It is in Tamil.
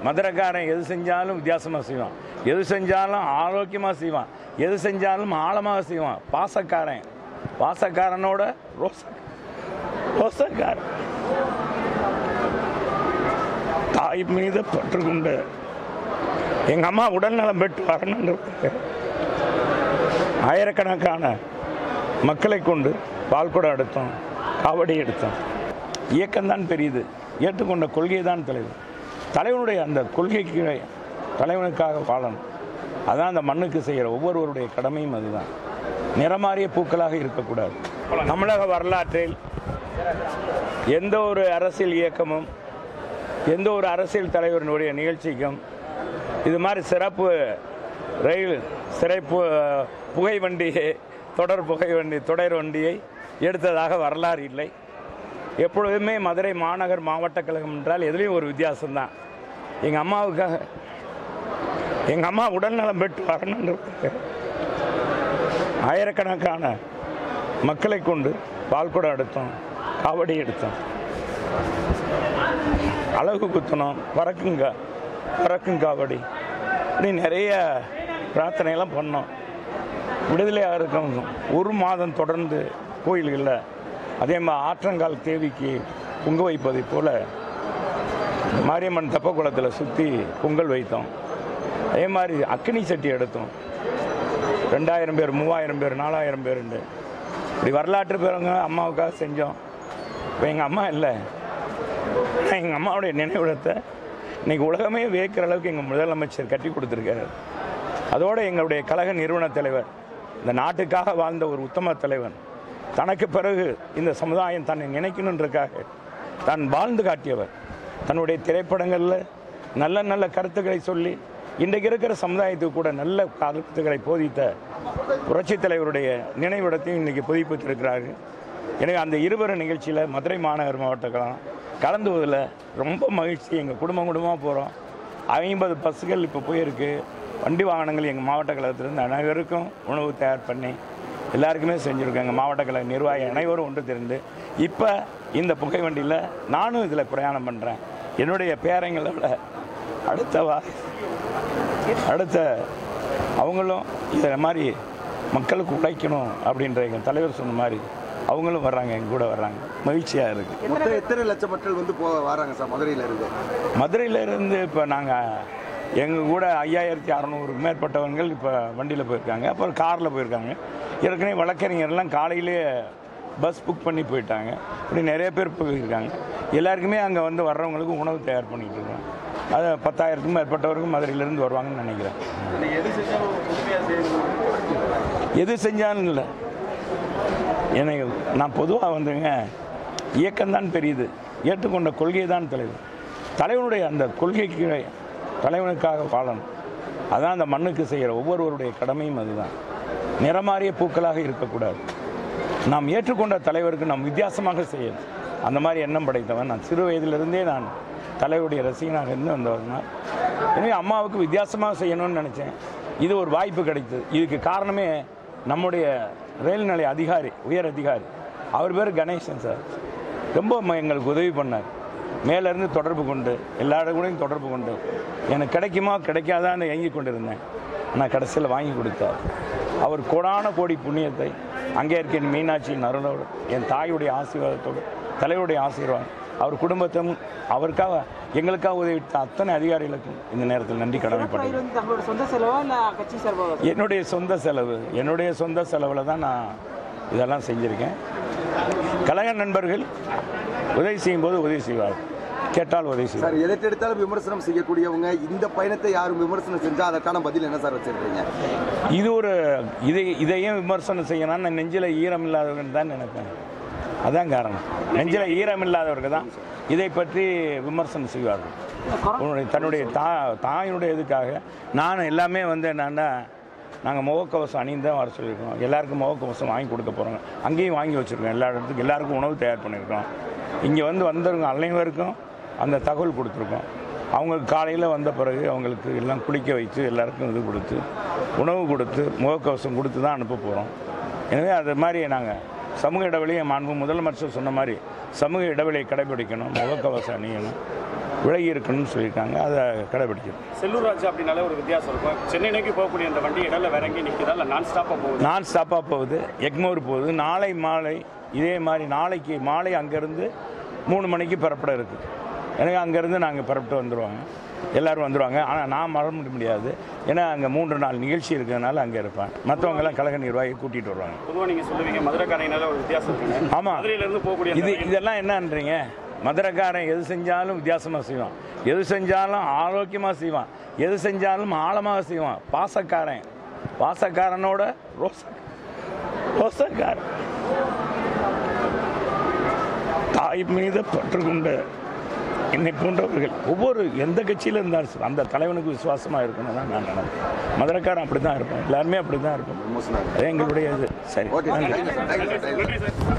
மதுரைக்காரன் எது செஞ்சாலும் வித்தியாசமாக செய்வான் எது செஞ்சாலும் ஆரோக்கியமாக செய்வான் எது செஞ்சாலும் ஆழமாக செய்வான் பாசக்காரன் பாசக்காரனோட ரோச ரோசக்காரன் தாய் மீது பற்று கொண்டு எங்கள் அம்மா உடல்நலம் பெற்று வரணுன்றது ஆயிரக்கணக்கான மக்களை கொண்டு பால்குடம் எடுத்தோம் காவடி எடுத்தோம் இயக்கம்தான் பெரியது ஏற்றுக்கொண்ட கொள்கை தான் தலைவர் தலைவனுடைய அந்த கொள்கைக்கு தலைவனுக்காக வாழணும் அதான் அந்த மண்ணுக்கு செய்கிற ஒவ்வொருவருடைய கடமையும் அதுதான் நிறமாறிய பூக்களாக இருக்கக்கூடாது தமிழக வரலாற்றில் எந்த ஒரு அரசியல் இயக்கமும் எந்த ஒரு அரசியல் தலைவரினுடைய நிகழ்ச்சிக்கும் இது மாதிரி சிறப்பு ரயில் சிறப்பு புகை வண்டியை தொடர் புகை வண்டி தொடர் வண்டியை எடுத்ததாக வரலாறு இல்லை எப்பொழுதுமே மதுரை மாநகர் மாவட்ட கழகம் என்றால் எதுலேயும் ஒரு வித்தியாசம்தான் எங்கள் அம்மாவுக்காக எங்கள் அம்மா உடல்நலம் பெற்று வரணுன்றது ஆயிரக்கணக்கான மக்களை கொண்டு பால்குடம் எடுத்தோம் காவடி எடுத்தோம் அழகு குத்தணும் பறக்குங்க பறக்கும் காவடி இப்படி நிறைய பிரார்த்தனையெல்லாம் பண்ணோம் விடுதலையாக இருக்கும் ஒரு மாதம் தொடர்ந்து கோயில்களில் அதே மாதிரி ஆற்றங்கால் தேவிக்கு பொங்க வைப்பதை போல மாரியம்மன் தெப்பக்குளத்தில் சுற்றி பொங்கல் வைத்தோம் அதே மாதிரி அக்னி சட்டி எடுத்தோம் ரெண்டாயிரம் பேர் மூவாயிரம் பேர் நாலாயிரம் பேருண்டு இப்படி வரலாற்று பேருங்க அம்மாவுக்காக செஞ்சோம் இப்போ எங்கள் அம்மா இல்லை எங்கள் அம்மாவுடைய நினைவிடத்தை இன்னைக்கு உலகமே வியக்கிற அளவுக்கு எங்கள் முதலமைச்சர் கட்டி கொடுத்துருக்காரு அதோடு எங்களுடைய கழக நிறுவன தலைவர் இந்த நாட்டுக்காக வாழ்ந்த ஒரு உத்தம தலைவன் தனக்கு பிறகு இந்த சமுதாயம் தன்னை நினைக்கணுன்றக்காக தான் வாழ்ந்து காட்டியவர் தன்னுடைய திரைப்படங்களில் நல்ல நல்ல கருத்துக்களை சொல்லி இன்றைக்கு இருக்கிற சமுதாயத்துக்கு கூட நல்ல கருத்துக்களை போதித்த புரட்சித் தலைவருடைய நினைவிடத்தையும் இன்றைக்கி புதுப்பித்திருக்கிறார்கள் எனவே அந்த இருவரு நிகழ்ச்சியில் மதுரை மாநகர் மாவட்டக்கலாம் கலந்துவதில் ரொம்ப மகிழ்ச்சி எங்கள் குடும்பம் குடும்பமாக போகிறோம் ஐம்பது பஸ்ஸுகள் இப்போ போயிருக்கு வண்டி வாகனங்கள் எங்கள் மாவட்ட கழகத்திலிருந்து அனைவருக்கும் உணவு தயார் பண்ணி எல்லாருக்குமே செஞ்சுருக்காங்க மாவட்ட கழக நிர்வாகி அனைவரும் ஒன்று திரண்டு இப்போ இந்த புகை வண்டியில் நானும் இதில் பிரயாணம் பண்ணுறேன் என்னுடைய பேரங்களை விட அடுத்த வா அடுத்த அவங்களும் இதை மாதிரி மக்களுக்கு உழைக்கணும் அப்படின்ற எங்கள் தலைவர் சொன்ன மாதிரி அவங்களும் வர்றாங்க எங்க கூட வர்றாங்க மகிழ்ச்சியாக இருக்குது மொத்தம் எத்தனை லட்சம் மக்கள் வந்து போ வராங்க சார் மதுரையில இருந்து மதுரையிலேருந்து இப்போ நாங்கள் எங்கள் கூட ஐயாயிரத்தி அறநூறுக்கு மேற்பட்டவங்கள் இப்போ வண்டியில் போயிருக்காங்க அப்புறம் காரில் போயிருக்காங்க ஏற்கனவே வழக்கறிஞர்லாம் காலையிலே பஸ் புக் பண்ணி போயிட்டாங்க இப்படி நிறைய பேர் போயிருக்காங்க எல்லாருக்குமே அங்கே வந்து வர்றவங்களுக்கு உணவு தயார் பண்ணிட்டு இருக்கோம் அது பத்தாயிரத்துக்கும் மேற்பட்டவருக்கும் மதுரையிலேருந்து வருவாங்கன்னு நினைக்கிறேன் எது செஞ்சாலும் இல்லை எனக்கு நான் பொதுவாக வந்துங்க இயக்கம்தான் பெரியது ஏற்றுக்கொண்ட கொள்கை தான் தலைவர் தலைவனுடைய அந்த கொள்கைக்கு தலைவனுக்காக வாழணும் அதான் அந்த மண்ணுக்கு செய்கிற ஒவ்வொருவருடைய கடமையும் அதுதான் நிறமாறிய பூக்களாக இருக்கக்கூடாது நாம் ஏற்றுக்கொண்ட தலைவருக்கு நாம் வித்தியாசமாக செய்யணும் அந்த மாதிரி எண்ணம் படைத்தவன் நான் சிறு வயதிலிருந்தே நான் தலைவருடைய ரசிகனாக இருந்து வந்தவன் தான். எனவே அம்மாவுக்கு வித்தியாசமாக செய்யணும்னு நினச்சேன் இது ஒரு வாய்ப்பு கிடைத்தது இதுக்கு காரணமே நம்முடைய ரயில் நிலைய அதிகாரி உயர் அதிகாரி அவர் பேர் கணேசன் சார் ரொம்ப ம- எங்களுக்கு உதவி பண்ணார் மேலேருந்து தொடர்பு கொண்டு எல்லா கூடயும் தொடர்பு கொண்டு எனக்கு கிடைக்குமா கிடைக்காதான்னு ஏங்கி கொண்டிருந்தேன் ஆனால் கடைசியில் வாங்கி கொடுத்தார் அவர் கோடான கோடி புண்ணியத்தை அங்கே இருக்க என் மீனாட்சியின் அருளோடு என் தாயுடைய ஆசீர்வாதத்தோடு தலைவருடைய ஆசீர்வாதம் அவர் குடும்பத்தையும் அவருக்காக எங்களுக்காக உதவிட்ட அத்தனை அதிகாரிகளுக்கும் இந்த நேரத்தில் நன்றி ரயில் கடமைப்பட்டேன் வந்து தங்களோட சொந்த செலவா இல்ல கட்சி சார்பாக என்னுடைய சொந்த செலவு என்னுடைய சொந்த செலவில் தான் நான் இதெல்லாம் செஞ்சுருக்கேன் கழக நண்பர்கள் உதவி செய்யும்போது உதவி செய்வார் கேட்டால் உதவி செய்வார் சார் எதை எடுத்தாலும் விமர்சனம் செய்யக்கூடியவங்க இந்த பயணத்தை யாரும் விமர்சனம் செஞ்சா அதற்கான பதில் என்ன சார் வச்சிருக்கீங்க இது ஒரு இதை இதையும் விமர்சனம் செய்யணும்னு நான் நெஞ்சில் ஈரம் இல்லாதவர்கள் தான் நினைப்பேன் அதான் காரணம் நெஞ்சில் ஈரம் இல்லாதவர்கள் தான் இதை பற்றி விமர்சனம் செய்வார்கள் உன்னுடைய தன்னுடைய தா தாயினுடைய இதுக்காக நான் எல்லாமே வந்து என்னன்னா நாங்கள் முகக்கவசம் அணிந்து தான் வர சொல்லியிருக்கோம் எல்லாருக்கும் முகக்கவசம் வாங்கி கொடுக்க போகிறோங்க அங்கேயும் வாங்கி வச்சுருக்கோம் எல்லா இடத்துக்கும் எல்லாருக்கும் உணவு தயார் பண்ணியிருக்கோம் இங்கே வந்து வந்தவங்க அனைவருக்கும் அந்த தகவல் கொடுத்துருக்கோம் அவங்களுக்கு காலையில் வந்த பிறகு அவங்களுக்கு எல்லாம் குளிக்க வைத்து எல்லாருக்கும் இது கொடுத்து உணவு கொடுத்து முகக்கவசம் கொடுத்து தான் அனுப்ப போகிறோம் எனவே அது மாதிரி நாங்கள் சமூக இடைவெளியை மாண்பு முதலமைச்சர் சொன்ன மாதிரி சமூக இடைவெளியை கடைபிடிக்கணும் முகக்கவசம் அணியணும் விலகி இருக்கணும்னு சொல்லியிருக்காங்க அதை கடைபிடிக்கணும் செல்லூர் ராஜா அப்படின்னாலே ஒரு வித்தியாசம் இருக்கும் சென்னை நோக்கி போகக்கூடிய அந்த வண்டி இடையில வேற எங்கேயும் நிற்குதா இல்லை நான் ஸ்டாப்பாக போகுது நான் ஸ்டாப்பாக போகுது எக்மோர் போகுது நாளை மாலை இதே மாதிரி நாளைக்கு மாலை அங்கேருந்து மூணு மணிக்கு புறப்பட இருக்குது எனக்கு அங்கேருந்து நாங்கள் புறப்பட்டு வந்துடுவாங்க எல்லாரும் வந்துடுவாங்க ஆனால் நான் மற முடியாது ஏன்னா அங்கே மூன்று நாள் நிகழ்ச்சி இருக்கிறதுனால அங்கே இருப்பேன் மற்றவங்கெல்லாம் கழக நிர்வாகி கூட்டிகிட்டு வருவாங்க பொதுவாக நீங்கள் சொல்லுவீங்க மதுரைக்காரங்கனால ஒரு வித்தியாசம் இருக்குங்க ஆமாம் மதுரையிலேருந்து போகக்கூடிய அந்த இது ரயில் இதெல்லாம் என்னன்றீங்க மதுரைக்காரன் எது செஞ்சாலும் வித்தியாசமாக செய்வான் எது செஞ்சாலும் ஆரோக்கியமாக செய்வான் எது செஞ்சாலும் ஆழமாக செய்வான் பாசக்காரன் பாசக்காரனோட ரோச ரோசக்காரன் தாய் மீது பற்று கொண்ட என்னை போன்றவர்கள் ஒவ்வொரு எந்த கட்சியில் இருந்தாலும் சரி, அந்த தலைவனுக்கு விசுவாசமாக இருக்கணும் தான் நான் நினைப்பேன் மதுரைக்காரன் அப்படி தான் இருப்பேன் எல்லாருமே அப்படி தான் இருப்போம் விமர்சனம் அது எங்களுடைய இது சரி ஓகே நன்றி தேங்க்யூ சார் தேங்க்யூ சார் நன்றி சார்